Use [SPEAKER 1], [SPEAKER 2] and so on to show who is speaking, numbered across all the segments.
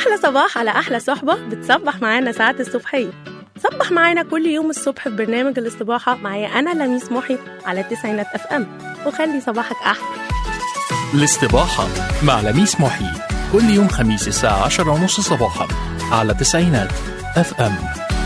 [SPEAKER 1] أحلى صباح على أحلى صحبة بتصبح معانا ساعات الصبحية صبح معانا كل يوم الصبح في برنامج الاستباحة معايا أنا لميس محي على التسعينات أف أم وخلي صباحك أحلى
[SPEAKER 2] الاستباحة مع لميس محي كل يوم خميس الساعة عشرة ونص صباحا على تسعينات اف ام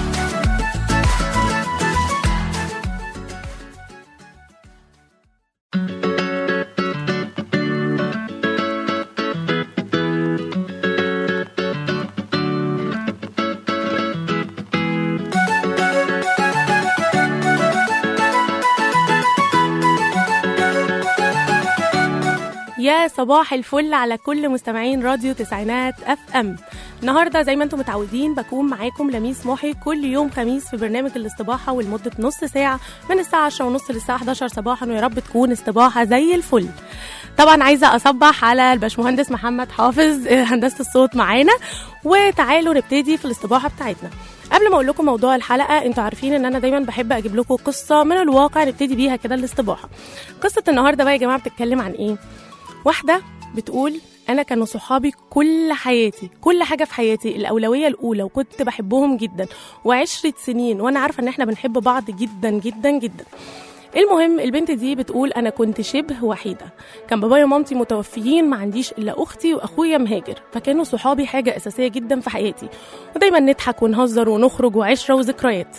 [SPEAKER 1] يا صباح الفل على كل مستمعين راديو تسعينات اف ام النهارده زي ما انتم متعودين بكون معاكم لميس محي كل يوم خميس في برنامج الاستباحه ولمده نص ساعه من الساعه 10 ونص للساعه 11 صباحا ويا رب تكون استباحه زي الفل طبعا عايزه اصبح على الباشمهندس محمد حافظ آه، هندسه الصوت معانا وتعالوا نبتدي في الاستباحه بتاعتنا قبل ما اقول لكم موضوع الحلقه انتوا عارفين ان انا دايما بحب اجيب لكم قصه من الواقع نبتدي بيها كده الاستباحه قصه النهارده بقى يا جماعه بتتكلم عن ايه واحدة بتقول أنا كانوا صحابي كل حياتي كل حاجة في حياتي الأولوية الأولى وكنت بحبهم جدا وعشرة سنين وأنا عارفة إن إحنا بنحب بعض جدا جدا جدا المهم البنت دي بتقول أنا كنت شبه وحيدة كان بابايا ومامتي متوفيين ما عنديش إلا أختي وأخويا مهاجر فكانوا صحابي حاجة أساسية جدا في حياتي ودايما نضحك ونهزر ونخرج وعشرة وذكريات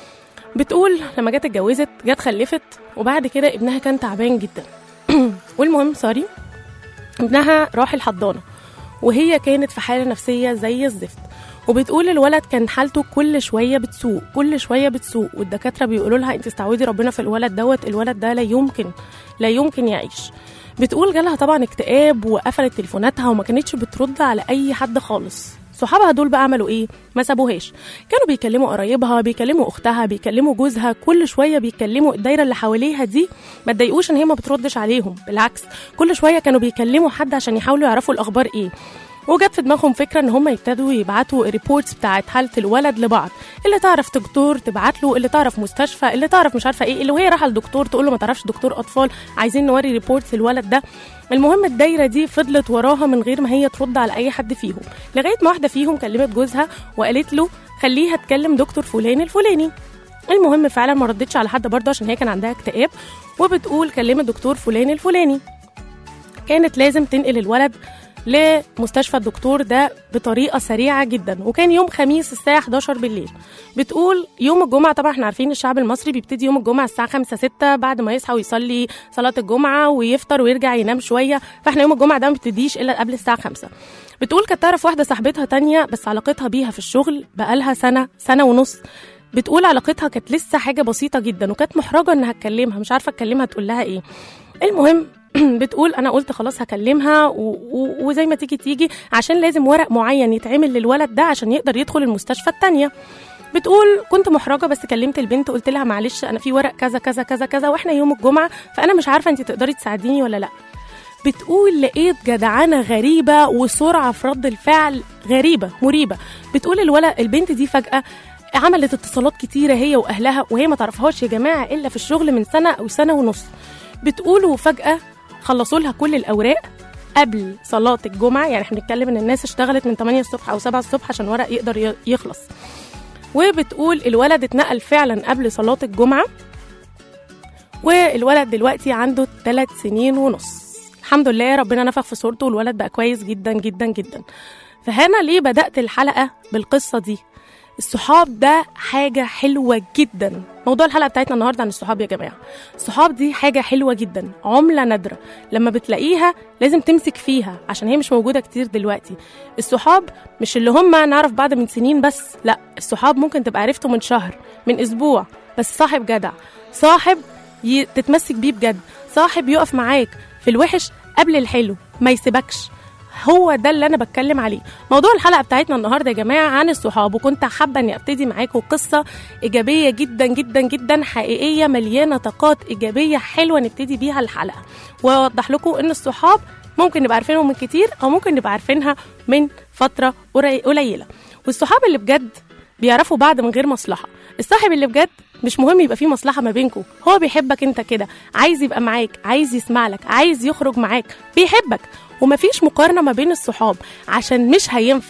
[SPEAKER 1] بتقول لما جت اتجوزت جت خلفت وبعد كده ابنها كان تعبان جدا والمهم سوري ابنها راح الحضانة وهي كانت في حالة نفسية زي الزفت وبتقول الولد كان حالته كل شوية بتسوء كل شوية بتسوء والدكاترة بيقولوا لها انت استعوذي ربنا في الولد دوت الولد ده لا يمكن لا يمكن يعيش بتقول جالها طبعا اكتئاب وقفلت تليفوناتها وما كانتش بترد على اي حد خالص صحابها دول بقى عملوا ايه ما سابوهاش كانوا بيكلموا قرايبها بيكلموا اختها بيكلموا جوزها كل شويه بيكلموا الدايره اللي حواليها دي ما تضايقوش ان هي ما بتردش عليهم بالعكس كل شويه كانوا بيكلموا حد عشان يحاولوا يعرفوا الاخبار ايه وجت في دماغهم فكره ان هم يبتدوا يبعتوا ريبورتس بتاعت حاله الولد لبعض اللي تعرف دكتور تبعت له اللي تعرف مستشفى اللي تعرف مش عارفه ايه اللي وهي رايحه لدكتور تقول له ما تعرفش دكتور اطفال عايزين نوري ريبورتس الولد ده المهم الدايره دي فضلت وراها من غير ما هي ترد على اي حد فيهم لغايه ما واحده فيهم كلمت جوزها وقالت له خليها تكلم دكتور فلان الفلاني المهم فعلا ما ردتش على حد برضه عشان هي كان عندها اكتئاب وبتقول كلمت دكتور فلان الفلاني كانت لازم تنقل الولد لمستشفى الدكتور ده بطريقه سريعه جدا وكان يوم خميس الساعه 11 بالليل بتقول يوم الجمعه طبعا احنا عارفين الشعب المصري بيبتدي يوم الجمعه الساعه 5 6 بعد ما يصحى ويصلي صلاه الجمعه ويفطر ويرجع ينام شويه فاحنا يوم الجمعه ده ما بيبتديش الا قبل الساعه 5 بتقول كانت تعرف واحده صاحبتها تانية بس علاقتها بيها في الشغل بقالها سنه سنه ونص بتقول علاقتها كانت لسه حاجه بسيطه جدا وكانت محرجه انها تكلمها مش عارفه تكلمها تقول لها ايه المهم بتقول انا قلت خلاص هكلمها و... و... وزي ما تيجي تيجي عشان لازم ورق معين يتعمل للولد ده عشان يقدر يدخل المستشفى التانية بتقول كنت محرجه بس كلمت البنت قلت لها معلش انا في ورق كذا كذا كذا كذا واحنا يوم الجمعه فانا مش عارفه انت تقدري تساعديني ولا لا بتقول لقيت جدعنه غريبه وسرعه في رد الفعل غريبه مريبه بتقول الولد البنت دي فجاه عملت اتصالات كتيرة هي وأهلها وهي ما تعرفهاش يا جماعة إلا في الشغل من سنة أو سنة ونص بتقول وفجأة خلصوا لها كل الأوراق قبل صلاة الجمعة يعني احنا بنتكلم إن الناس اشتغلت من 8 الصبح أو 7 الصبح عشان ورق يقدر ي- يخلص وبتقول الولد اتنقل فعلا قبل صلاة الجمعة والولد دلوقتي عنده 3 سنين ونص الحمد لله ربنا نفخ في صورته والولد بقى كويس جدا جدا جدا فهنا ليه بدأت الحلقة بالقصة دي الصحاب ده حاجة حلوة جدا موضوع الحلقة بتاعتنا النهاردة عن الصحاب يا جماعة الصحاب دي حاجة حلوة جدا عملة نادرة لما بتلاقيها لازم تمسك فيها عشان هي مش موجودة كتير دلوقتي الصحاب مش اللي هم نعرف بعض من سنين بس لا الصحاب ممكن تبقى عرفته من شهر من أسبوع بس صاحب جدع صاحب ي... تتمسك بيه بجد صاحب يقف معاك في الوحش قبل الحلو ما يسيبكش هو ده اللي انا بتكلم عليه موضوع الحلقه بتاعتنا النهارده يا جماعه عن الصحاب وكنت حابه اني ابتدي معاكم قصه ايجابيه جدا جدا جدا حقيقيه مليانه طاقات ايجابيه حلوه نبتدي بيها الحلقه واوضح لكم ان الصحاب ممكن نبقى عارفينهم من كتير او ممكن نبقى عارفينها من فتره قري- قليله والصحاب اللي بجد بيعرفوا بعض من غير مصلحه الصاحب اللي بجد مش مهم يبقى فيه مصلحه ما بينكم هو بيحبك انت كده عايز يبقى معاك عايز يسمع لك عايز يخرج معاك بيحبك ومفيش مقارنه ما بين الصحاب عشان مش هينفع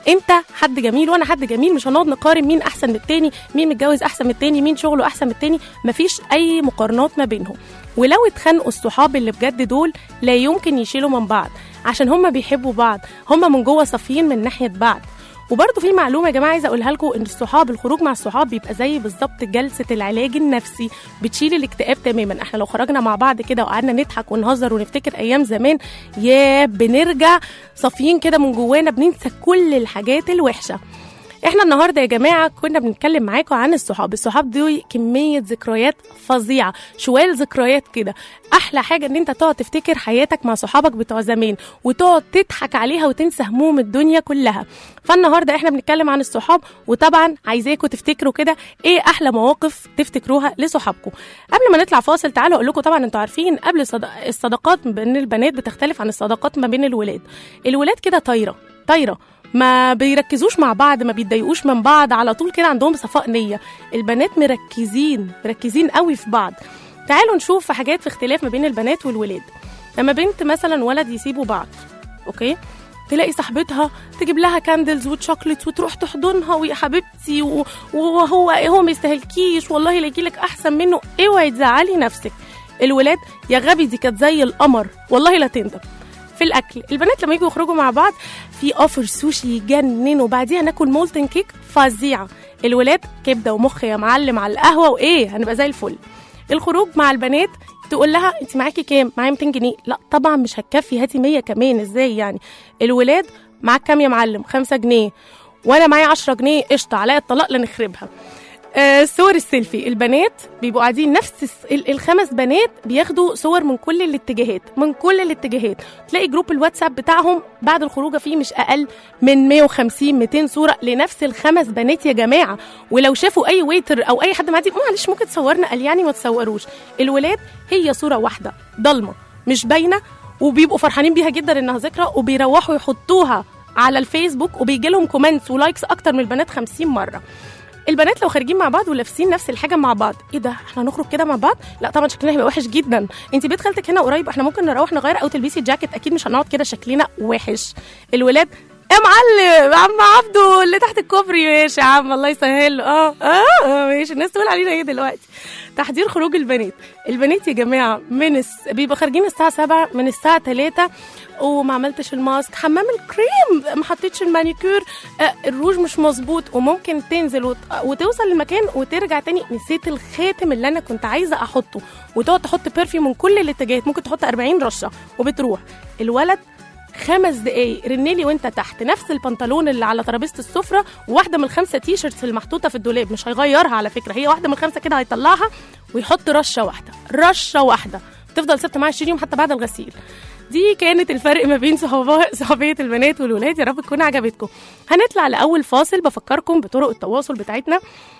[SPEAKER 1] انت حد جميل وانا حد جميل مش هنقعد نقارن مين احسن من التاني مين متجوز احسن من التاني مين شغله احسن من التاني مفيش اي مقارنات ما بينهم ولو اتخانقوا الصحاب اللي بجد دول لا يمكن يشيلوا من بعض عشان هما بيحبوا بعض هما من جوه صافيين من ناحيه بعض وبرضه في معلومه يا جماعه عايزه اقولها لكم ان الصحاب الخروج مع الصحاب بيبقى زي بالظبط جلسه العلاج النفسي بتشيل الاكتئاب تماما احنا لو خرجنا مع بعض كده وقعدنا نضحك ونهزر ونفتكر ايام زمان يا بنرجع صافيين كده من جوانا بننسى كل الحاجات الوحشه احنا النهارده يا جماعه كنا بنتكلم معاكم عن الصحاب الصحاب دي كميه ذكريات فظيعه شوال ذكريات كده احلى حاجه ان انت تقعد تفتكر حياتك مع صحابك بتوع زمان وتقعد تضحك عليها وتنسى هموم الدنيا كلها فالنهارده احنا بنتكلم عن الصحاب وطبعا عايزاكم تفتكروا كده ايه احلى مواقف تفتكروها لصحابكم قبل ما نطلع فاصل تعالوا اقول لكم طبعا انتوا عارفين قبل الصد- الصداقات بين البنات بتختلف عن الصداقات ما بين الولاد الولاد كده طايره طايره ما بيركزوش مع بعض ما بيتضايقوش من بعض على طول كده عندهم صفاء نية البنات مركزين مركزين قوي في بعض تعالوا نشوف في حاجات في اختلاف ما بين البنات والولاد لما بنت مثلا ولد يسيبوا بعض اوكي تلاقي صاحبتها تجيب لها كاندلز وتشوكلتس وتروح تحضنها ويا حبيبتي و- وهو هو ما يستاهلكيش والله لا يجيلك احسن منه اوعي تزعلي نفسك الولاد يا غبي دي كانت زي القمر والله لا تندم في الاكل البنات لما يجوا يخرجوا مع بعض في اوفر سوشي يجنن وبعديها ناكل مولتن كيك فظيعه الولاد كبده ومخ يا معلم على القهوه وايه هنبقى زي الفل الخروج مع البنات تقول لها انت معاكي كام معايا 200 جنيه لا طبعا مش هتكفي هاتي 100 كمان ازاي يعني الولاد معاك كام يا معلم 5 جنيه وانا معايا 10 جنيه قشطه عليا الطلاق لنخربها آه، صور السيلفي البنات بيبقوا قاعدين نفس الس- ال- الخمس بنات بياخدوا صور من كل الاتجاهات من كل الاتجاهات تلاقي جروب الواتساب بتاعهم بعد الخروجه فيه مش اقل من 150 200 صوره لنفس الخمس بنات يا جماعه ولو شافوا اي ويتر او اي حد معدي معلش ممكن تصورنا قال يعني ما تصوروش الولاد هي صوره واحده ضلمه مش باينه وبيبقوا فرحانين بيها جدا انها ذكرى وبيروحوا يحطوها على الفيسبوك وبيجي لهم كومنتس ولايكس اكتر من البنات 50 مره البنات لو خارجين مع بعض ولابسين نفس الحاجه مع بعض ايه ده احنا هنخرج كده مع بعض لا طبعا شكلنا هيبقى وحش جدا انت بيت خالتك هنا قريب احنا ممكن نروح نغير او تلبسي جاكيت اكيد مش هنقعد كده شكلنا وحش الولاد يا معلم عم عبده اللي تحت الكوبري ماشي يا عم الله يسهل له. اه اه آه، ماشي الناس تقول علينا ايه دلوقتي تحضير خروج البنات البنات يا جماعه من الس... بيبقى خارجين الساعه 7 من الساعه 3 وما عملتش الماسك حمام الكريم ما حطيتش المانيكير آه الروج مش مظبوط وممكن تنزل وت... وتوصل المكان وترجع تاني نسيت الخاتم اللي انا كنت عايزه احطه وتقعد تحط بيرفيوم من كل الاتجاهات ممكن تحط 40 رشه وبتروح الولد خمس دقايق رنلي وانت تحت نفس البنطلون اللي على ترابيزه السفره وواحده من الخمسه تي شيرتس اللي محطوطه في الدولاب مش هيغيرها على فكره هي واحده من الخمسه كده هيطلعها ويحط رشه واحده رشه واحده تفضل ثابته معاه 20 يوم حتى بعد الغسيل دي كانت الفرق ما بين صحوبية صحوبية البنات والولاد يا رب تكون عجبتكم هنطلع لأول فاصل بفكركم بطرق التواصل بتاعتنا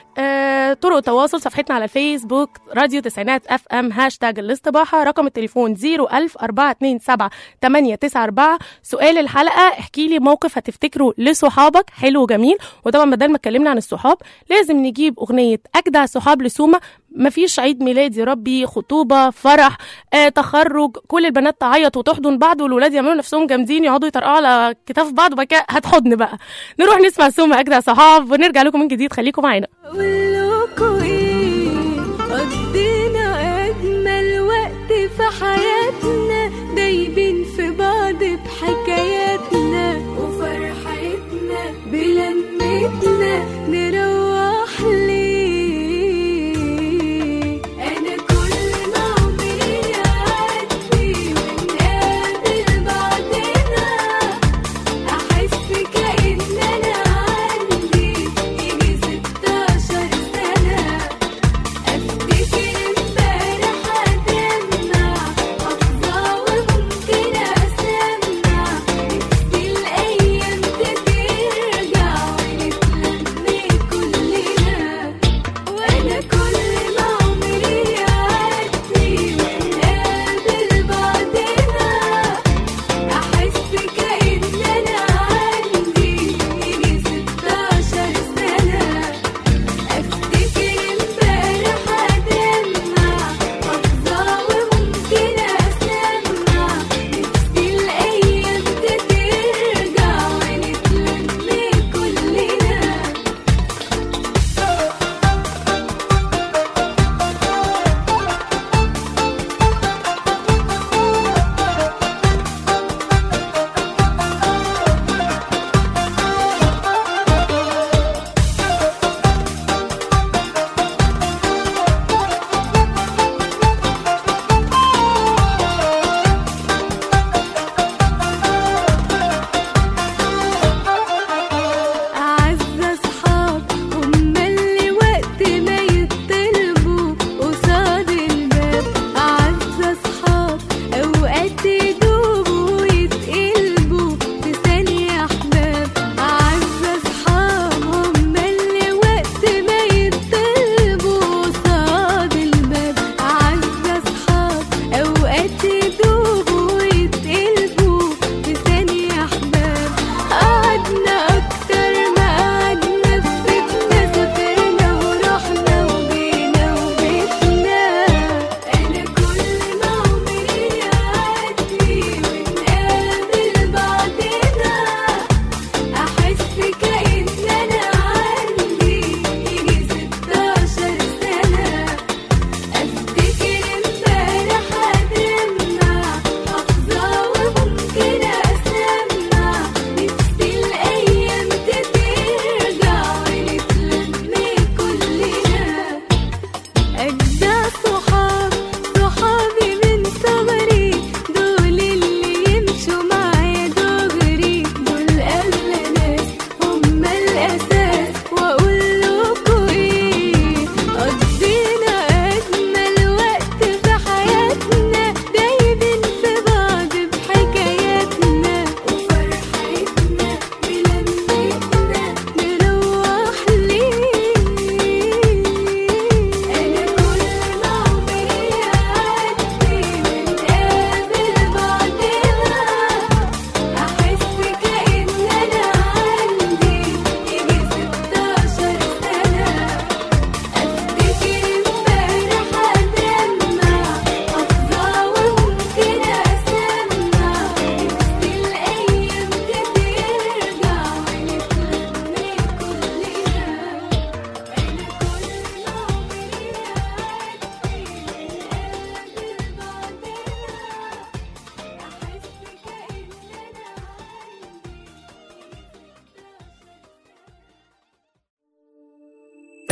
[SPEAKER 1] آه، طرق التواصل صفحتنا على الفيسبوك راديو تسعينات اف ام هاشتاج الاستباحة رقم التليفون 01000 427 894 سؤال الحلقة احكي لي موقف هتفتكره لصحابك حلو وجميل وطبعا بدل ما اتكلمنا عن الصحاب لازم نجيب اغنية اجدع صحاب لسومة مفيش عيد ميلاد يا ربي خطوبة فرح آه، تخرج كل البنات تعيط وتحضن بعض والولاد يعملوا نفسهم جامدين يقعدوا يطرقعوا على كتاف بعض وبعد كده هتحضن بقى نروح نسمع سومة اجدع صحاب ونرجع لكم من جديد خليكم معانا
[SPEAKER 3] أقولكوا إيه قضينا أجمل وقت في حياتنا دايبين في بعض بحكاياتنا وفرحتنا بلمتنا نروح ليه أنا كل ما عمري يعدي ونقابل بعضنا أحس كأن أنا عندي يجي ستاشر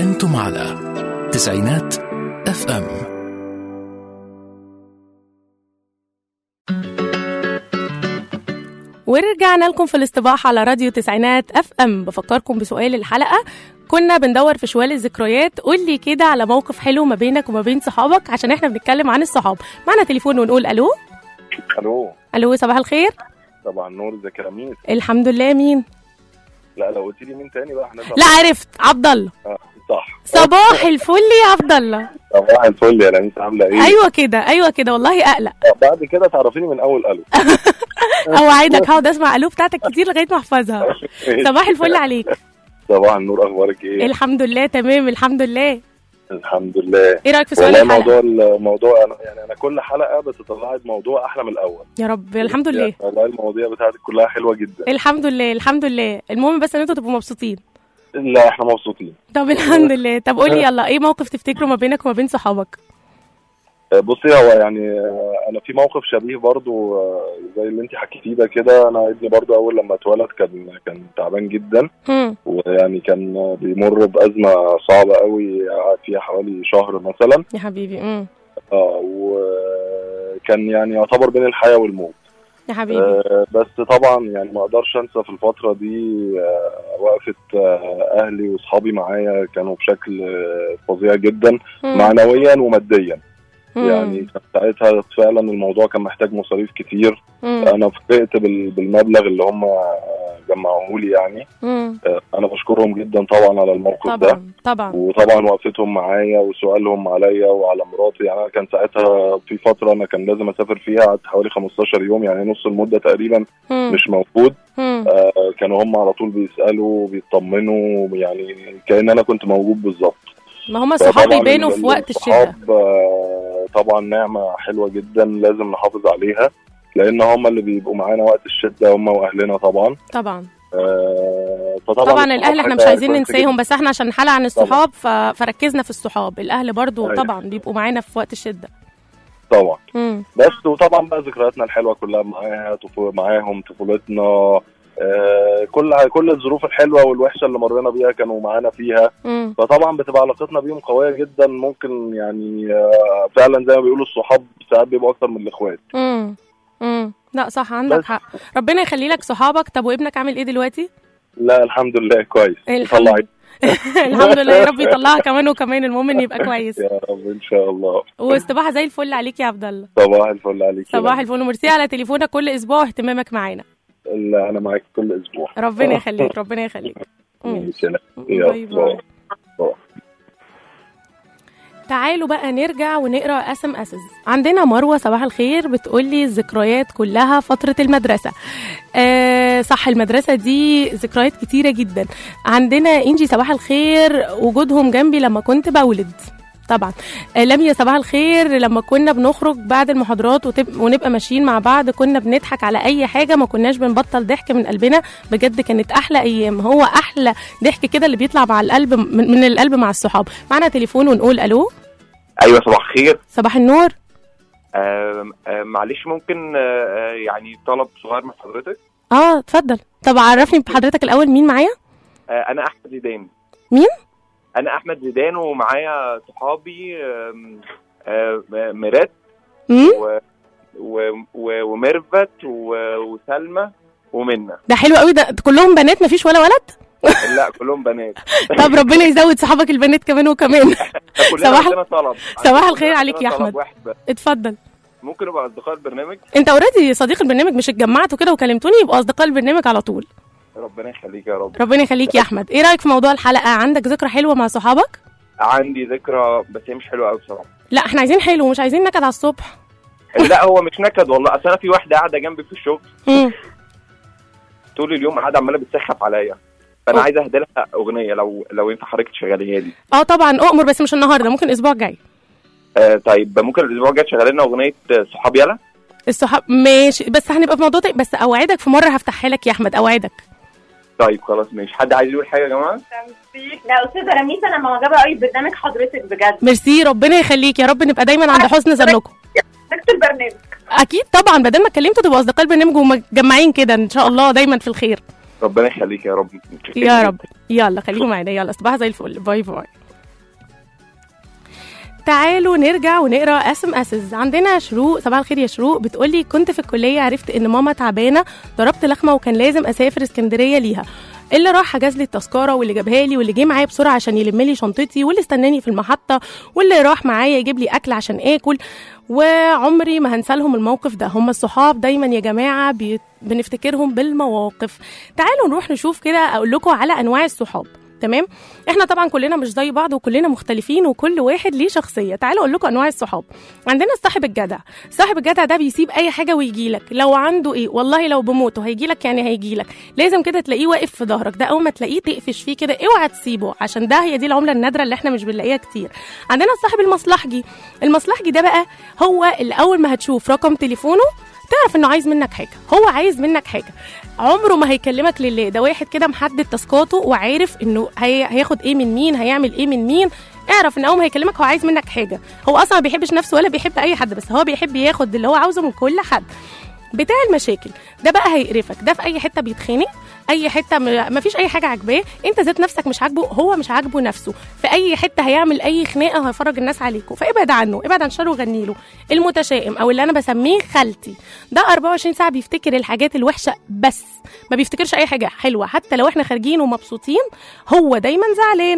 [SPEAKER 2] أنتم على تسعينات اف ام
[SPEAKER 1] ورجعنا لكم في الاستباحة على راديو تسعينات اف ام بفكركم بسؤال الحلقة كنا بندور في شوال الذكريات قول لي كده على موقف حلو ما بينك وما بين صحابك عشان احنا بنتكلم عن الصحاب معنا تليفون ونقول الو
[SPEAKER 4] الو
[SPEAKER 1] الو صباح الخير
[SPEAKER 4] طبعا نور ازيك يا رميس
[SPEAKER 1] الحمد لله مين
[SPEAKER 4] لا لو قلت لي مين تاني بقى هنزعل
[SPEAKER 1] لا عرفت عبد الله
[SPEAKER 4] آه صح
[SPEAKER 1] صباح الفل يا عبد الله
[SPEAKER 4] صباح الفل يا رميس عامله ايه؟
[SPEAKER 1] ايوه كده ايوه كده والله اقلق
[SPEAKER 4] آه، بعد كده تعرفيني من اول الو
[SPEAKER 1] اوعدك هقعد اسمع الو بتاعتك كتير لغايه ما احفظها صباح الفل عليك
[SPEAKER 4] صباح النور اخبارك ايه؟
[SPEAKER 1] الحمد لله تمام الحمد لله
[SPEAKER 4] الحمد لله
[SPEAKER 1] ايه رايك في سؤال
[SPEAKER 4] والله
[SPEAKER 1] الحلقه
[SPEAKER 4] موضوع الموضوع انا يعني انا كل حلقه بتطلعي بموضوع احلى من الاول
[SPEAKER 1] يا رب الحمد لله
[SPEAKER 4] يعني والله المواضيع بتاعتك كلها حلوه جدا
[SPEAKER 1] الحمد لله الحمد لله المهم بس ان انتوا تبقوا مبسوطين
[SPEAKER 4] لا احنا مبسوطين
[SPEAKER 1] طب الحمد لله طب قولي يلا ايه موقف تفتكره ما بينك وما بين صحابك
[SPEAKER 4] آه، بصي هو يعني آه، انا في موقف شبيه برضو آه، زي اللي انت حكيتيه ده كده انا ابني برضو اول لما اتولد كان كان تعبان جدا
[SPEAKER 1] هم
[SPEAKER 4] ويعني كان بيمر بأزمة صعبة قوي قعد فيها حوالي شهر مثلا
[SPEAKER 1] يا حبيبي امم
[SPEAKER 4] اه وكان يعني يعتبر بين الحياة والموت
[SPEAKER 1] يا حبيبي
[SPEAKER 4] آه بس طبعا يعني ما اقدرش انسى في الفترة دي آه وقفة آه اهلي واصحابي معايا كانوا بشكل آه فظيع جدا
[SPEAKER 1] هم.
[SPEAKER 4] معنويا وماديا
[SPEAKER 1] هم.
[SPEAKER 4] يعني كان ساعتها فعلا الموضوع كان محتاج مصاريف كتير
[SPEAKER 1] هم.
[SPEAKER 4] انا فوجئت بال- بالمبلغ اللي هم جمعوه لي يعني
[SPEAKER 1] هم.
[SPEAKER 4] آه، انا بشكرهم جدا طبعا على الموقف ده
[SPEAKER 1] طبعا طبعا
[SPEAKER 4] وطبعا وقفتهم معايا وسؤالهم عليا وعلى مراتي يعني انا كان ساعتها في فتره انا كان لازم اسافر فيها قعدت حوالي 15 يوم يعني نص المده تقريبا
[SPEAKER 1] هم.
[SPEAKER 4] مش موجود
[SPEAKER 1] هم.
[SPEAKER 4] آه كانوا هم على طول بيسالوا وبيطمنوا يعني كان انا كنت موجود بالظبط
[SPEAKER 1] ما هم الصحاب
[SPEAKER 4] فطبعاً
[SPEAKER 1] يبانوا في
[SPEAKER 4] ال-
[SPEAKER 1] وقت الشده
[SPEAKER 4] الصحاب، آه طبعا نعمه حلوه جدا لازم نحافظ عليها لان هم اللي بيبقوا معانا وقت الشده هم واهلنا طبعا
[SPEAKER 1] طبعا
[SPEAKER 4] آه فطبعا
[SPEAKER 1] طبعا
[SPEAKER 4] الصحاب
[SPEAKER 1] الاهل احنا مش
[SPEAKER 4] حاجة
[SPEAKER 1] عايزين
[SPEAKER 4] كويسة
[SPEAKER 1] ننساهم بس احنا عشان حلقه عن الصحاب ف... فركزنا في الصحاب الاهل برضو
[SPEAKER 4] أيوة.
[SPEAKER 1] طبعا بيبقوا معانا في وقت الشده
[SPEAKER 4] جداً. طبعا
[SPEAKER 1] هم.
[SPEAKER 4] بس وطبعا بقى ذكرياتنا الحلوه كلها معاها طفو معاهم طفولتنا آه كل كل الظروف الحلوه والوحشه اللي مرينا بيها كانوا معانا فيها
[SPEAKER 1] هم.
[SPEAKER 4] فطبعا بتبقى علاقتنا بيهم قويه جدا ممكن يعني آه فعلا زي ما بيقولوا الصحاب ساعات بيبقوا اكتر من الاخوات
[SPEAKER 1] امم امم لا صح عندك
[SPEAKER 4] بس.
[SPEAKER 1] حق ربنا يخلي لك صحابك طب وابنك عامل ايه دلوقتي
[SPEAKER 4] لا الحمد لله كويس
[SPEAKER 1] الحمد
[SPEAKER 4] طلعت
[SPEAKER 1] الحمد لله يا رب يطلعها كمان وكمان المهم ان يبقى كويس
[SPEAKER 4] يا رب ان شاء الله
[SPEAKER 1] واستباحه زي الفل عليك يا عبد الله
[SPEAKER 4] صباح الفل عليك يا
[SPEAKER 1] صباح
[SPEAKER 4] رب.
[SPEAKER 1] الفل وميرسي على تليفونك كل اسبوع واهتمامك معانا
[SPEAKER 4] لا انا معاك كل اسبوع
[SPEAKER 1] ربنا يخليك ربنا يخليك ماشي.
[SPEAKER 4] ماشي، لا.
[SPEAKER 1] باي
[SPEAKER 4] يلا،
[SPEAKER 1] باي.
[SPEAKER 4] باي. باي.
[SPEAKER 1] تعالوا بقى نرجع ونقرا اسم اسس عندنا مروه صباح الخير بتقول لي الذكريات كلها فتره المدرسه آه صح المدرسه دي ذكريات كتيره جدا عندنا انجي صباح الخير وجودهم جنبي لما كنت بولد طبعا آه لميا صباح الخير لما كنا بنخرج بعد المحاضرات وتب... ونبقى ماشيين مع بعض كنا بنضحك على اي حاجه ما كناش بنبطل ضحك من قلبنا بجد كانت احلى ايام هو احلى ضحك كده اللي بيطلع مع القلب من, من القلب مع الصحاب معنا تليفون ونقول الو
[SPEAKER 5] ايوه صباح الخير
[SPEAKER 1] صباح النور
[SPEAKER 5] آم، آم، معلش ممكن آه، آه، يعني طلب صغير من حضرتك
[SPEAKER 1] اه اتفضل طب عرفني بحضرتك الاول مين معايا
[SPEAKER 5] آه، انا احمد زيدان
[SPEAKER 1] مين؟
[SPEAKER 5] انا احمد زيدان ومعايا صحابي آم، آه، م- ميرات
[SPEAKER 1] امم
[SPEAKER 5] و- و- و- وميرفت و- وسلمى ومنى
[SPEAKER 1] ده حلو قوي ده كلهم بنات مفيش ولا ولد
[SPEAKER 5] لا كلهم بنات
[SPEAKER 1] طب ربنا يزود صحابك البنات كمان وكمان
[SPEAKER 5] كلنا
[SPEAKER 1] صباح-
[SPEAKER 5] عندنا طلب
[SPEAKER 1] صباح الخير
[SPEAKER 5] عندنا
[SPEAKER 1] عليك يا
[SPEAKER 5] طلب
[SPEAKER 1] أحمد.
[SPEAKER 5] واحد بس.
[SPEAKER 1] اتفضل
[SPEAKER 5] ممكن نبقى اصدقاء البرنامج
[SPEAKER 1] انت اوريدي صديق البرنامج مش اتجمعتوا كده وكلمتوني يبقوا اصدقاء البرنامج على طول
[SPEAKER 5] ربنا يخليك يا رب
[SPEAKER 1] ربنا يخليك يا احمد ايه رايك في موضوع الحلقه عندك ذكرى حلوه مع صحابك
[SPEAKER 5] عندي ذكرى بس هي مش حلوه قوي بصراحه
[SPEAKER 1] لا احنا عايزين حلو مش عايزين نكد على الصبح
[SPEAKER 5] لا هو مش نكد والله اصل انا في واحده قاعده جنبي في الشغل
[SPEAKER 1] مم.
[SPEAKER 5] طول اليوم قاعده عماله بتسخف عليا فانا
[SPEAKER 1] أوه.
[SPEAKER 5] عايز اهدي لها اغنيه لو لو ينفع حضرتك تشغليها لي
[SPEAKER 1] اه طبعا اؤمر بس مش النهارده ممكن الاسبوع الجاي
[SPEAKER 5] آه طيب ممكن الاسبوع الجاي تشغلي لنا اغنيه آه، صحاب يلا
[SPEAKER 1] الصحاب ماشي بس هنبقى في موضوع تاني بس اوعدك في مره هفتحها لك يا احمد اوعدك
[SPEAKER 5] طيب خلاص ماشي حد عايز يقول حاجه يا جماعه
[SPEAKER 6] لا استاذه رميس انا معجبه قوي ببرنامج حضرتك بجد
[SPEAKER 1] ميرسي ربنا يخليك يا رب نبقى دايما عند حسن ظنكم
[SPEAKER 6] نكتب البرنامج
[SPEAKER 1] اكيد طبعا بدل ما اتكلمتوا تبقوا اصدقاء البرنامج ومجمعين كده ان شاء الله دايما في الخير
[SPEAKER 5] ربنا يخليك يا رب
[SPEAKER 1] يا رب يلا خليكم معانا يلا صباح زي الفل باي باي تعالوا نرجع ونقرا اس ام اسز عندنا شروق صباح الخير يا شروق بتقولي كنت في الكليه عرفت ان ماما تعبانه ضربت لخمه وكان لازم اسافر اسكندريه ليها اللي راح حجز لي التذكره واللي جابها لي واللي جه معايا بسرعه عشان يلم لي شنطتي واللي استناني في المحطه واللي راح معايا يجيب لي اكل عشان اكل وعمري ما هنسى لهم الموقف ده هم الصحاب دايما يا جماعه بي... بنفتكرهم بالمواقف تعالوا نروح نشوف كده اقول لكم على انواع الصحاب تمام احنا طبعا كلنا مش زي بعض وكلنا مختلفين وكل واحد ليه شخصيه تعالوا اقول لكم انواع الصحاب عندنا الصاحب الجدع صاحب الجدع ده بيسيب اي حاجه ويجي لك لو عنده ايه والله لو بموته هيجي لك يعني هيجي لك لازم كده تلاقيه واقف في ظهرك ده اول ما تلاقيه تقفش فيه كده اوعى تسيبه عشان ده هي دي العمله النادره اللي احنا مش بنلاقيها كتير عندنا الصاحب المصلحجي المصلحجي ده بقى هو اللي اول ما هتشوف رقم تليفونه تعرف انه عايز منك حاجه هو عايز منك حاجه عمره ما هيكلمك لله ده واحد كده محدد تاسكاته وعارف انه هي... هياخد ايه من مين هيعمل ايه من مين اعرف ان اول ما هيكلمك هو عايز منك حاجه هو اصلا ما بيحبش نفسه ولا بيحب اي حد بس هو بيحب ياخد اللي هو عاوزه من كل حد بتاع المشاكل ده بقى هيقرفك ده في اي حته بيتخانق اي حته ما فيش اي حاجه عاجباه انت ذات نفسك مش عاجبه هو مش عاجبه نفسه في اي حته هيعمل اي خناقه وهيفرج الناس عليكم فابعد عنه ابعد عن شره وغني له المتشائم او اللي انا بسميه خالتي ده 24 ساعه بيفتكر الحاجات الوحشه بس ما بيفتكرش اي حاجه حلوه حتى لو احنا خارجين ومبسوطين هو دايما زعلان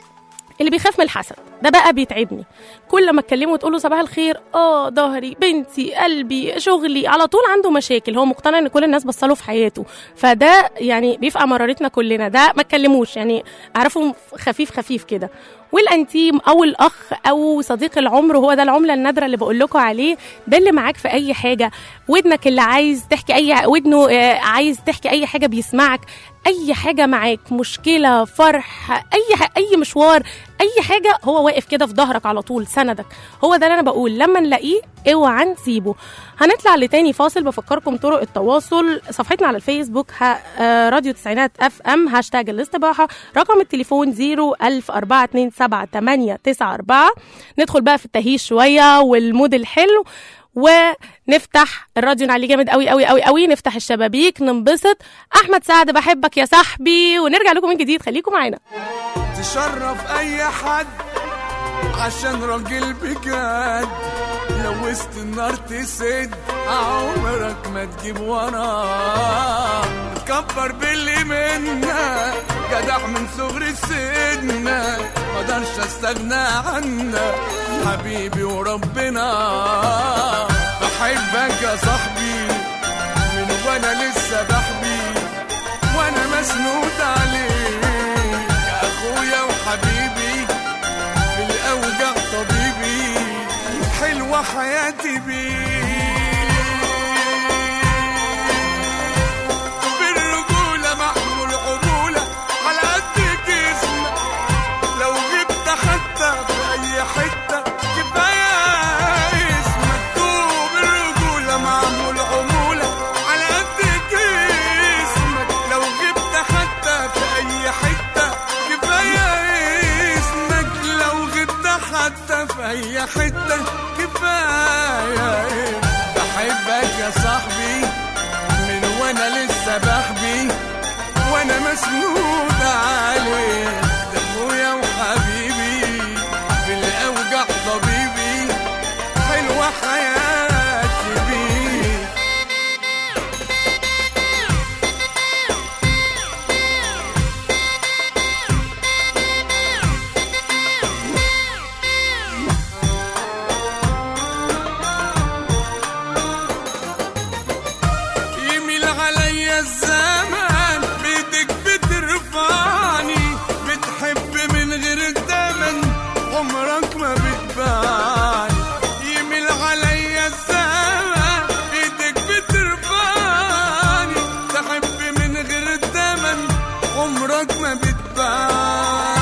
[SPEAKER 1] اللي بيخاف من الحسد ده بقى بيتعبني كل ما اتكلمه تقول له صباح الخير اه ظهري بنتي قلبي شغلي على طول عنده مشاكل هو مقتنع ان كل الناس بصله في حياته فده يعني بيبقى مرارتنا كلنا ده ما تكلموش يعني اعرفه خفيف خفيف كده والانتيم او الاخ او صديق العمر هو ده العمله النادره اللي بقول لكم عليه ده اللي معاك في اي حاجه ودنك اللي عايز تحكي اي ودنه آه، عايز تحكي اي حاجه بيسمعك اي حاجه معاك مشكله فرح اي ح... اي مشوار اي حاجه هو واقف كده في ظهرك على طول سندك هو ده اللي انا بقول لما نلاقيه اوعى نسيبه هنطلع لتاني فاصل بفكركم طرق التواصل صفحتنا على الفيسبوك ها آه راديو تسعينات اف ام هاشتاج الاستباحه رقم التليفون 010427894 ندخل بقى في التهيش شويه والمود الحلو ونفتح الراديو نعليه جامد قوي قوي قوي قوي نفتح الشبابيك ننبسط احمد سعد بحبك يا صاحبي ونرجع لكم من جديد خليكم معانا
[SPEAKER 7] تشرف اي حد عشان راجل بجد لو وسط النار تسد عمرك ما تجيب وراه تكبر باللي منا جدع من صغر السن مقدرش استغنى عنك حبيبي وربنا بحبك يا صاحبي من وانا لسه بحبي وانا مسنود عليك يا اخويا وحبيبي في الاوجع طبيبي حلوه حياتي بيك بالرجوله محمول عموله على قد جسمك لو جبت حتى في اي حته كفايه اسمك دوب الرجوله معمول عموله على قد جسمك لو جبت حتى في اي حته كفايه اسمك لو جبت حتى في اي حته كفايه بحبك يا صاحبي من وانا لسه بحبي وانا مسنود عليك ده اخويا وحبيبي في الاوجع طبيبي حلوه حياتي بيك يميل عليا الزمان بيدك بترفعني بتحب من غير الدمن عمرك ما بتبان يميل عليا الزمان بيدك بترفعني تحب من غير الدمن عمرك ما بتبان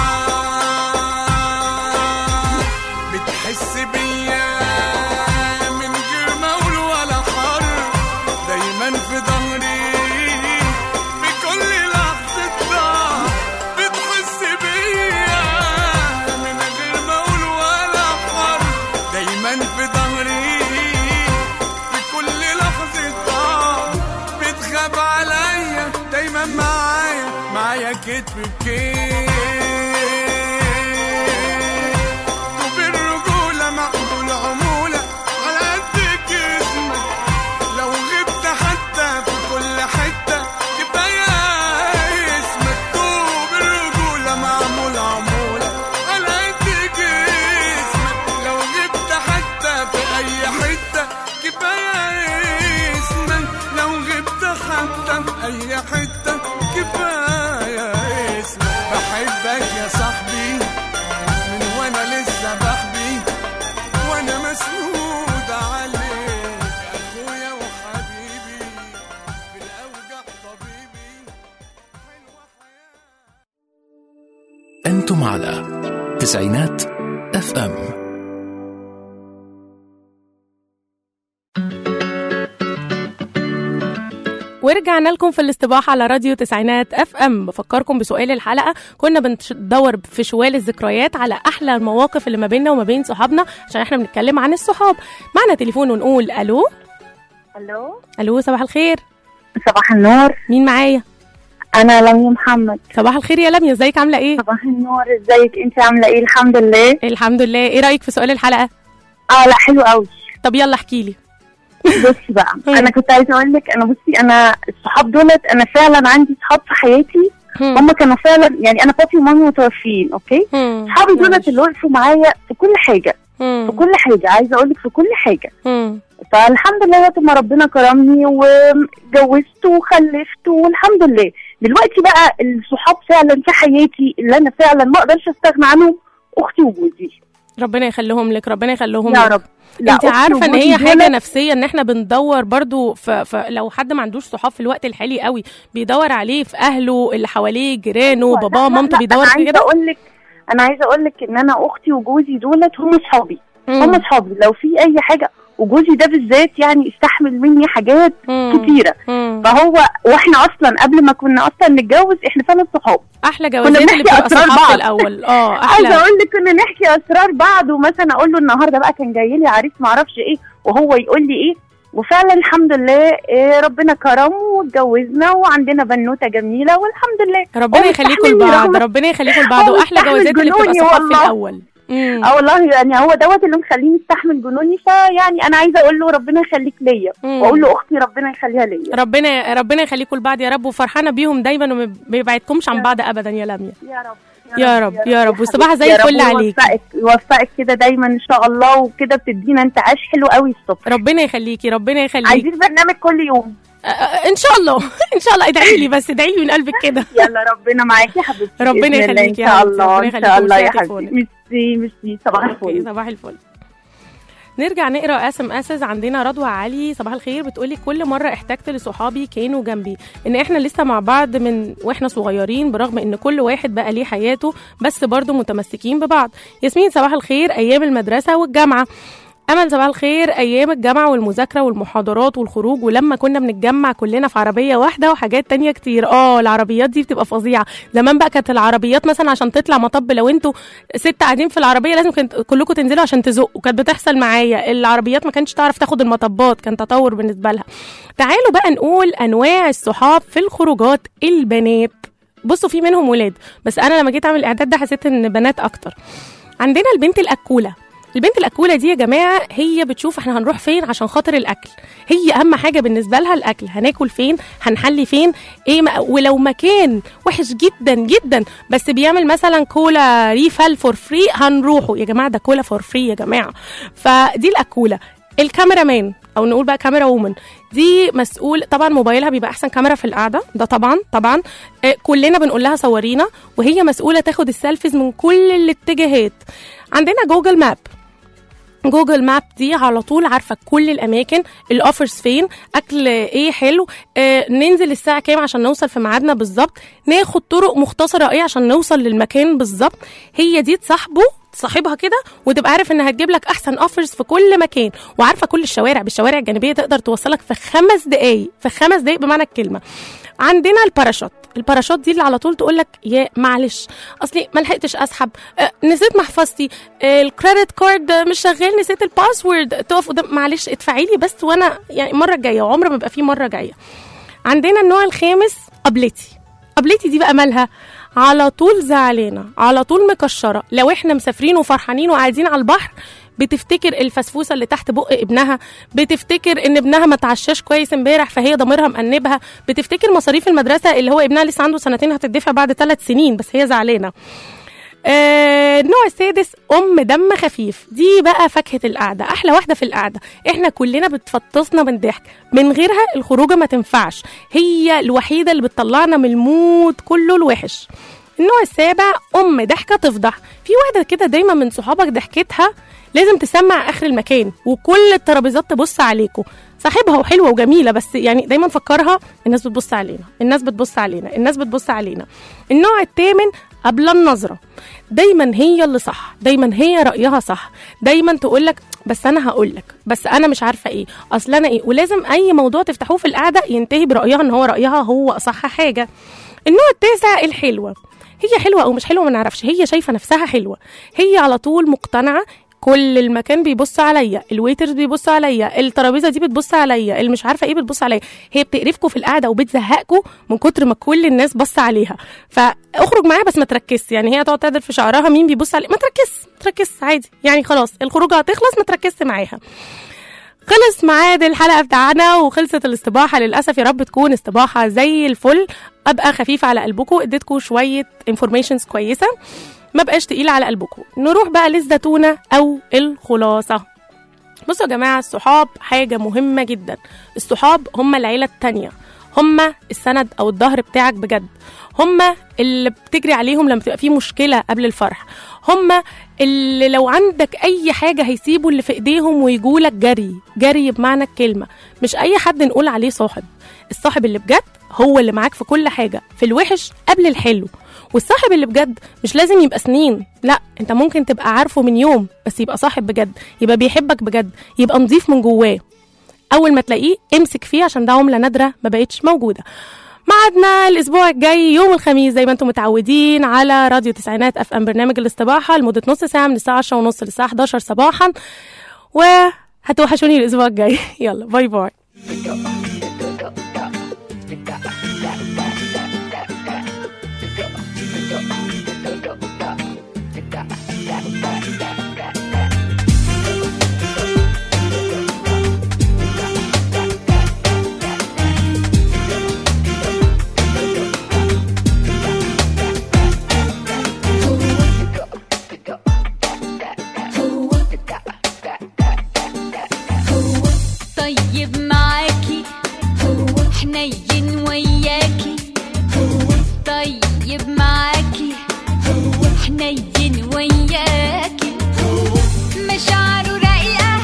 [SPEAKER 7] بتحس بيا من غير مول ولا حر دايما في ظهري بكل لحظة ضعف بتحس بيا من غير مول ولا حر دايما في ظهري بكل لحظة ضعف بتخاف عليا دايما معايا معايا كتف بكيف وبالرجولة اي حته كفايه اسمك بحبك يا صاحبي من وانا لسه بحبي وانا مسنود عليك اخويا وحبيبي بالاوجع طبيبي حلوه حياه
[SPEAKER 2] أنتم على تسعينات اف ام
[SPEAKER 1] ورجعنا لكم في الاستباحة على راديو تسعينات اف ام بفكركم بسؤال الحلقة كنا بندور في شوال الذكريات على احلى المواقف اللي ما بيننا وما بين صحابنا عشان احنا بنتكلم عن الصحاب معنا تليفون ونقول الو
[SPEAKER 6] الو
[SPEAKER 1] الو صباح الخير
[SPEAKER 6] صباح النور
[SPEAKER 1] مين معايا
[SPEAKER 6] انا لميا محمد
[SPEAKER 1] صباح الخير يا لميا ازيك عاملة ايه
[SPEAKER 6] صباح النور ازيك انت عامله ايه الحمد لله
[SPEAKER 1] الحمد لله ايه رأيك في سؤال الحلقة
[SPEAKER 6] اه لا حلو قوي
[SPEAKER 1] طب يلا احكي لي
[SPEAKER 6] بصي بقى انا كنت عايزه اقول لك انا بصي انا الصحاب دولت انا فعلا عندي صحاب في حياتي هم كانوا فعلا يعني انا بابي ومامي متوفيين اوكي صحابي دولت اللي وقفوا معايا في كل حاجه في كل حاجه عايزه اقول لك في كل حاجه فالحمد لله وقت ما ربنا كرمني وجوزت وخلفت والحمد لله دلوقتي بقى الصحاب فعلا في حياتي اللي انا فعلا ما اقدرش استغنى عنهم اختي وجوزي
[SPEAKER 1] ربنا يخليهم لك ربنا يخليهم
[SPEAKER 6] يا
[SPEAKER 1] لك
[SPEAKER 6] رب لا،
[SPEAKER 1] انت
[SPEAKER 6] أختي
[SPEAKER 1] عارفه ان
[SPEAKER 6] وجوزي
[SPEAKER 1] هي حاجه
[SPEAKER 6] دولت-
[SPEAKER 1] نفسيه ان احنا بندور برضو ف... ف... لو حد ما عندوش صحاب في الوقت الحالي قوي بيدور عليه في اهله اللي حواليه جيرانه
[SPEAKER 6] أيوة،
[SPEAKER 1] باباه
[SPEAKER 6] لا، لا،
[SPEAKER 1] مامته
[SPEAKER 6] لا،
[SPEAKER 1] بيدور
[SPEAKER 6] انا
[SPEAKER 1] في
[SPEAKER 6] عايزه
[SPEAKER 1] كده
[SPEAKER 6] اقول لك انا عايزه اقول لك ان انا اختي وجوزي دولت هم اصحابي هم اصحابي لو في اي حاجه وجوزي ده بالذات يعني استحمل مني حاجات كتيره فهو واحنا اصلا قبل ما كنا اصلا نتجوز احنا فعلا صحاب
[SPEAKER 1] احلى
[SPEAKER 6] كنا
[SPEAKER 1] جوازات اللي
[SPEAKER 6] بنحكي
[SPEAKER 1] بتبقى
[SPEAKER 6] أسرار
[SPEAKER 1] صحاب في
[SPEAKER 6] بعض.
[SPEAKER 1] الاول اه
[SPEAKER 6] عايزه
[SPEAKER 1] احلى
[SPEAKER 6] اقول لك كنا نحكي اسرار بعض ومثلا اقول له النهارده بقى كان جاي لي عريس ما اعرفش ايه وهو يقول لي ايه وفعلا الحمد لله إيه ربنا كرم واتجوزنا وعندنا بنوته جميله والحمد لله
[SPEAKER 1] ربنا
[SPEAKER 6] هو
[SPEAKER 1] يخليكم
[SPEAKER 6] مستحملني
[SPEAKER 1] لبعض
[SPEAKER 6] رغم-
[SPEAKER 1] ربنا يخليكم لبعض
[SPEAKER 6] هو
[SPEAKER 1] واحلى
[SPEAKER 6] مستحمل
[SPEAKER 1] جوازات اللي بتبقى
[SPEAKER 6] جنوني
[SPEAKER 1] صحاب في
[SPEAKER 6] والله.
[SPEAKER 1] الاول مم.
[SPEAKER 6] اه والله يعني هو دوت اللي مخليني استحمل جنوني فيعني انا عايزه اقول له ربنا يخليك ليا
[SPEAKER 1] مم.
[SPEAKER 6] واقول له اختي ربنا يخليها ليا
[SPEAKER 1] ربنا ربنا يخليكم لبعض يا رب وفرحانه بيهم دايما وما بيبعدكمش عن بعض ابدا يا لميا
[SPEAKER 6] يا رب
[SPEAKER 1] يا رب يا رب والصباح
[SPEAKER 6] حبيبتي.
[SPEAKER 1] زي
[SPEAKER 6] يا رب
[SPEAKER 1] الفل عليك
[SPEAKER 6] يوفقك يوفقك كده دايما ان شاء الله وكده بتدينا انتعاش حلو قوي الصبح
[SPEAKER 1] ربنا يخليكي ربنا يخليك
[SPEAKER 6] عايزين برنامج كل يوم
[SPEAKER 1] آه، آه، ان شاء الله ان شاء الله ادعي لي بس ادعي لي من قلبك كده
[SPEAKER 6] يلا ربنا معاكي يا حبيبتي
[SPEAKER 1] ربنا
[SPEAKER 6] بإذن الله
[SPEAKER 1] يخليكي
[SPEAKER 6] ان
[SPEAKER 1] يا
[SPEAKER 6] شاء
[SPEAKER 1] حبيبتي،
[SPEAKER 6] الله
[SPEAKER 1] ربنا
[SPEAKER 6] ان شاء
[SPEAKER 1] يخليكي
[SPEAKER 6] الله يا
[SPEAKER 1] ويسعدك
[SPEAKER 6] حبيبتي
[SPEAKER 1] تليفونك.
[SPEAKER 6] ميرسي ميرسي صباح
[SPEAKER 1] اوكي
[SPEAKER 6] الفل
[SPEAKER 1] صباح الفل نرجع نقرا اس ام اسز عندنا رضوى علي صباح الخير بتقولي كل مره احتجت لصحابي كانوا جنبي ان احنا لسه مع بعض من واحنا صغيرين برغم ان كل واحد بقى ليه حياته بس برضه متمسكين ببعض ياسمين صباح الخير ايام المدرسه والجامعه امل صباح الخير ايام الجامعه والمذاكره والمحاضرات والخروج ولما كنا بنتجمع كلنا في عربيه واحده وحاجات تانية كتير اه العربيات دي بتبقى فظيعه زمان بقى كانت العربيات مثلا عشان تطلع مطب لو انتوا ست قاعدين في العربيه لازم كنت كلكم تنزلوا عشان تزقوا كانت بتحصل معايا العربيات ما كانتش تعرف تاخد المطبات كان تطور بالنسبه لها تعالوا بقى نقول انواع الصحاب في الخروجات البنات بصوا في منهم ولاد بس انا لما جيت اعمل الاعداد ده حسيت ان بنات اكتر عندنا البنت الاكوله البنت الاكوله دي يا جماعه هي بتشوف احنا هنروح فين عشان خاطر الاكل هي اهم حاجه بالنسبه لها الاكل هناكل فين هنحلي فين ايه ما ولو مكان وحش جدا جدا بس بيعمل مثلا كولا ريفال فور فري هنروحه يا جماعه ده كولا فور فري يا جماعه فدي الاكوله الكاميرا مان او نقول بقى كاميرا وومن دي مسؤول طبعا موبايلها بيبقى احسن كاميرا في القعده ده طبعا طبعا آه، كلنا بنقول لها صورينا وهي مسؤوله تاخد السيلفيز من كل الاتجاهات عندنا جوجل ماب جوجل ماب دي على طول عارفه كل الاماكن الاوفرز فين اكل ايه حلو آه ننزل الساعه كام عشان نوصل في ميعادنا بالظبط ناخد طرق مختصره ايه عشان نوصل للمكان بالظبط هي دي تصاحبه تصاحبها كده وتبقى عارف انها هتجيب لك احسن اوفرز في كل مكان وعارفه كل الشوارع بالشوارع الجانبيه تقدر توصلك في خمس دقائق في خمس دقائق بمعنى الكلمه عندنا الباراشوت الباراشوت دي اللي على طول تقول لك يا معلش اصلي ما لحقتش اسحب آه نسيت محفظتي آه الكريدت كارد مش شغال نسيت الباسورد تقف قدام معلش ادفعي لي بس وانا يعني المره الجايه عمر ما بيبقى فيه مره جايه عندنا النوع الخامس قبلتي قبلتي دي بقى مالها على طول زعلانه على طول مكشره لو احنا مسافرين وفرحانين وقاعدين على البحر بتفتكر الفسفوسه اللي تحت بق ابنها بتفتكر ان ابنها ما تعشاش كويس امبارح فهي ضميرها مأنبها بتفتكر مصاريف المدرسه اللي هو ابنها لسه عنده سنتين هتدفع بعد ثلاث سنين بس هي زعلانه آه النوع السادس ام دم خفيف دي بقى فاكهه القعده احلى واحده في القعده احنا كلنا بتفطسنا من ضحك من غيرها الخروجه ما تنفعش هي الوحيده اللي بتطلعنا من المود كله الوحش النوع السابع ام ضحكه تفضح في واحده كده دايما من صحابك ضحكتها لازم تسمع اخر المكان وكل الترابيزات تبص عليكم صاحبها وحلوه وجميله بس يعني دايما فكرها الناس بتبص علينا الناس بتبص علينا الناس بتبص علينا النوع الثامن قبل النظره دايما هي اللي صح دايما هي رايها صح دايما تقول لك بس انا هقول لك بس انا مش عارفه ايه اصل انا ايه ولازم اي موضوع تفتحوه في القعده ينتهي برايها ان هو رايها هو اصح حاجه النوع التاسع الحلوه هي حلوه او مش حلوه ما نعرفش هي شايفه نفسها حلوه هي على طول مقتنعه كل المكان بيبص عليا الويترز بيبص عليا الترابيزه دي بتبص عليا اللي مش عارفه ايه بتبص عليا هي بتقرفكم في القعده وبتزهقكم من كتر ما كل الناس بص عليها فاخرج معاها بس ما تركزش يعني هي تقعد تعدل في شعرها مين بيبص عليها ما تركزش تركز عادي يعني خلاص الخروجه هتخلص ما تركزش معاها خلص ميعاد الحلقه بتاعنا وخلصت الاستباحه للاسف يا رب تكون استباحه زي الفل ابقى خفيفه على قلبكم اديتكم شويه انفورميشنز كويسه ما بقاش تقيله على قلبكم نروح بقى للزتونه او الخلاصه بصوا يا جماعه الصحاب حاجه مهمه جدا الصحاب هم العيله التانية هم السند او الظهر بتاعك بجد هم اللي بتجري عليهم لما تبقى في مشكله قبل الفرح هم اللي لو عندك اي حاجه هيسيبوا اللي في ايديهم ويجولك جري جري بمعنى الكلمه مش اي حد نقول عليه صاحب الصاحب اللي بجد هو اللي معاك في كل حاجه في الوحش قبل الحلو والصاحب اللي بجد مش لازم يبقى سنين لا انت ممكن تبقى عارفه من يوم بس يبقى صاحب بجد يبقى بيحبك بجد يبقى نظيف من جواه اول ما تلاقيه امسك فيه عشان ده عمله نادره ما بقتش موجوده ميعادنا الاسبوع الجاي يوم الخميس زي ما انتم متعودين على راديو تسعينات اف ام برنامج الاستباحه لمده نص ساعه من الساعه 10 ونص للساعه 11 صباحا وهتوحشوني الاسبوع الجاي يلا باي باي
[SPEAKER 3] طيب معاكي حنين وياكي طيب معاكي حنين وياكي مشاعره رايقة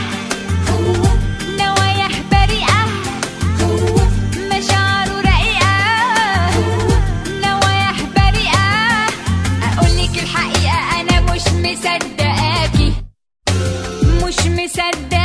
[SPEAKER 3] نوايح بريئة مشاعره رايقة نوايح بريئة أقولك الحقيقة أنا مش مصدقاكي مش مصدقاكي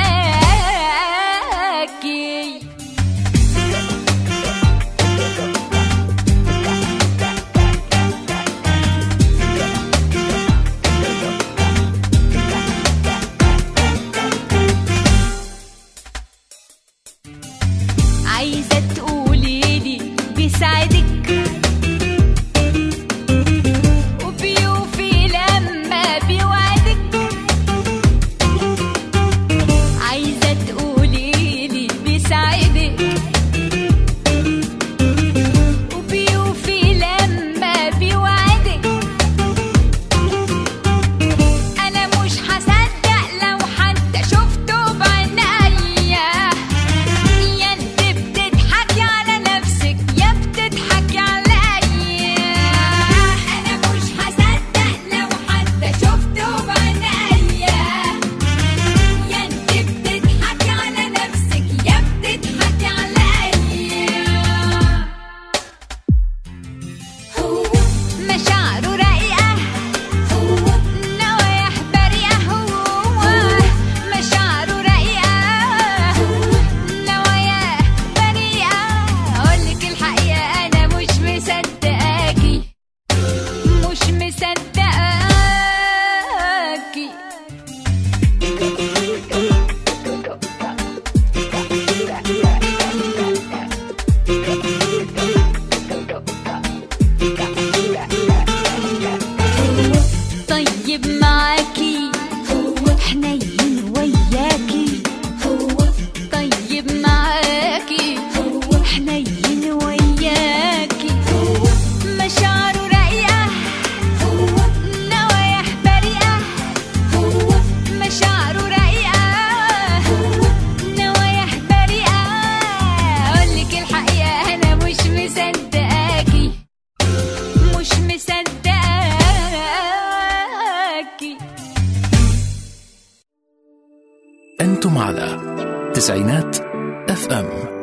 [SPEAKER 2] أنتم على تسعينات اف ام